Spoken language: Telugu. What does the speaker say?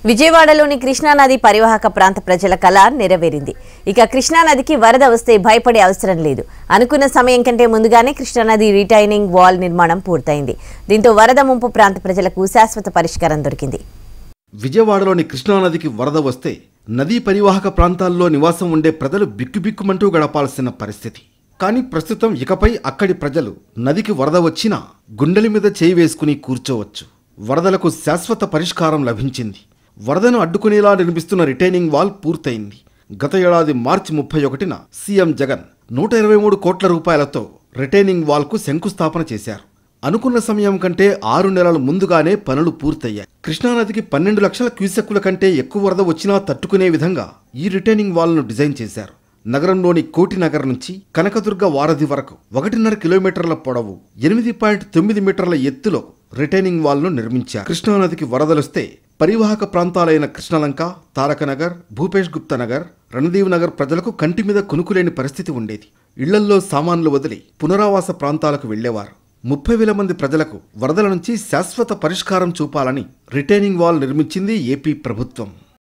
విజయవాడలోని కృష్ణానది పరివాహక ప్రాంత ప్రజల కళ నెరవేరింది ఇక కృష్ణానదికి వరద వస్తే భయపడే అవసరం లేదు అనుకున్న సమయం కంటే ముందుగానే కృష్ణానది రిటైనింగ్ వాల్ నిర్మాణం పూర్తయింది దీంతో వరద ముంపు ప్రాంత ప్రజలకు శాశ్వత పరిష్కారం దొరికింది విజయవాడలోని కృష్ణానదికి వరద వస్తే నదీ పరివాహక ప్రాంతాల్లో నివాసం ఉండే ప్రజలు బిక్కుబిక్కుమంటూ గడపాల్సిన పరిస్థితి కానీ ప్రస్తుతం ఇకపై అక్కడి ప్రజలు నదికి వరద వచ్చినా గుండెల మీద చేయి వేసుకుని కూర్చోవచ్చు వరదలకు శాశ్వత పరిష్కారం లభించింది వరదను అడ్డుకునేలా నిర్మిస్తున్న రిటైనింగ్ వాల్ పూర్తయింది గత ఏడాది మార్చి ముప్పై ఒకటిన సీఎం జగన్ నూట ఇరవై మూడు కోట్ల రూపాయలతో రిటైనింగ్ వాల్కు శంకుస్థాపన చేశారు అనుకున్న సమయం కంటే ఆరు నెలల ముందుగానే పనులు పూర్తయ్యాయి కృష్ణానదికి పన్నెండు లక్షల క్యూసెక్కుల కంటే ఎక్కువ వరద వచ్చినా తట్టుకునే విధంగా ఈ రిటైనింగ్ వాల్ను డిజైన్ చేశారు నగరంలోని కోటి నగర్ నుంచి కనకదుర్గ వారధి వరకు ఒకటిన్నర కిలోమీటర్ల పొడవు ఎనిమిది పాయింట్ తొమ్మిది మీటర్ల ఎత్తులో రిటైనింగ్ వాల్ను నిర్మించారు కృష్ణానదికి వరదలొస్తే పరివాహక ప్రాంతాలైన కృష్ణలంక తారకనగర్ భూపేష్ గుప్తా నగర్ రణదీవ్ నగర్ ప్రజలకు కంటి మీద కొనుకులేని పరిస్థితి ఉండేది ఇళ్లల్లో సామాన్లు వదిలి పునరావాస ప్రాంతాలకు వెళ్లేవారు ముప్పై వేల మంది ప్రజలకు వరదల నుంచి శాశ్వత పరిష్కారం చూపాలని రిటైనింగ్ వాల్ నిర్మించింది ఏపీ ప్రభుత్వం